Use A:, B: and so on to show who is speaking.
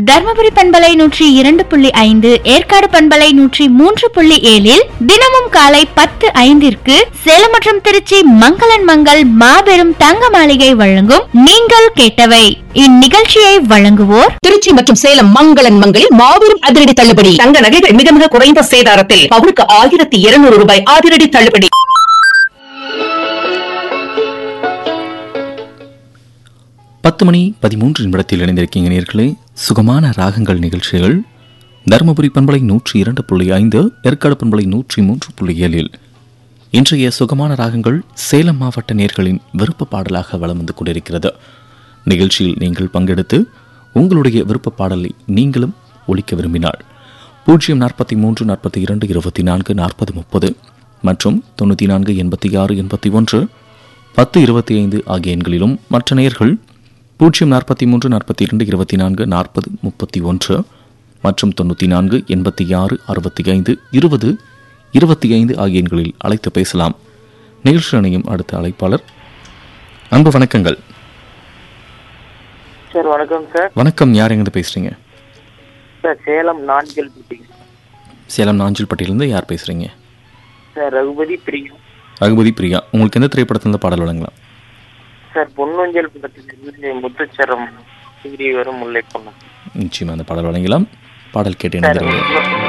A: தர்மபுரி பண்பலை நூற்றி இரண்டு புள்ளி ஐந்து ஏற்காடு பண்பலை நூற்றி மூன்று புள்ளி ஏழில் தினமும் காலை பத்து ஐந்திற்கு சேலம் மற்றும் திருச்சி மங்களன் மங்கள் மாபெரும் தங்க மாளிகை வழங்கும் நீங்கள் கேட்டவை இந்நிகழ்ச்சியை வழங்குவோர்
B: திருச்சி மற்றும் சேலம் மங்களன் மங்களில் மாபெரும் அதிரடி தள்ளுபடி தங்க நகைகள் மிக மிக குறைந்த சேதாரத்தில் பவுனுக்கு ஆயிரத்தி இருநூறு ரூபாய் அதிரடி தள்ளுபடி
C: பத்து மணி பதிமூன்று நிமிடத்தில் இணைந்திருக்கீங்க நேர்களே சுகமான ராகங்கள் நிகழ்ச்சிகள் தருமபுரி பண்பலை நூற்றி இரண்டு புள்ளி ஐந்து ஏற்காடு பண்பலை நூற்றி மூன்று புள்ளி ஏழில் இன்றைய சுகமான ராகங்கள் சேலம் மாவட்ட நேர்களின் விருப்ப பாடலாக வலம் வந்து கொண்டிருக்கிறது நிகழ்ச்சியில் நீங்கள் பங்கெடுத்து உங்களுடைய விருப்ப பாடலை நீங்களும் ஒழிக்க விரும்பினால் பூஜ்ஜியம் நாற்பத்தி மூன்று நாற்பத்தி இரண்டு இருபத்தி நான்கு நாற்பது முப்பது மற்றும் தொண்ணூற்றி நான்கு எண்பத்தி ஆறு எண்பத்தி ஒன்று பத்து இருபத்தி ஐந்து ஆகிய எண்களிலும் மற்ற நேயர்கள் பூஜ்ஜியம் நாற்பத்தி மூன்று நாற்பத்தி இரண்டு இருபத்தி நான்கு நாற்பது முப்பத்தி ஒன்று மற்றும் தொண்ணூற்றி நான்கு எண்பத்தி ஆறு அறுபத்தி ஐந்து இருபது இருபத்தி ஐந்து ஆகிய எண்களில் அழைத்து பேசலாம் நிகழ்ச்சி அணையும் அடுத்த அழைப்பாளர் அன்பு வணக்கங்கள்
D: சார் வணக்கம் சார்
C: வணக்கம் யார் எங்கிருந்து பேசுறீங்க
D: சார் சேலம் நான்கல் மீட்டிங்
C: சேலம் நாஞ்சில்பட்டியிலேருந்து யார் பேசுறீங்க
D: சார் ரகுபதி பிரியம்
C: ரகுபதி பிரியா உங்களுக்கு எந்த திரைப்படத்திலிருந்து பாடல் வழங்கலாம்
D: சார் பொன்னொஞ்சல் படத்திலிருந்து முத்துச்சரம் சீரி வரும் முல்லை பொண்ணு
C: நிச்சயமா அந்த பாடல் வழங்கலாம் பாடல் கேட்டு
D: சார்
C: இணைந்திருங்க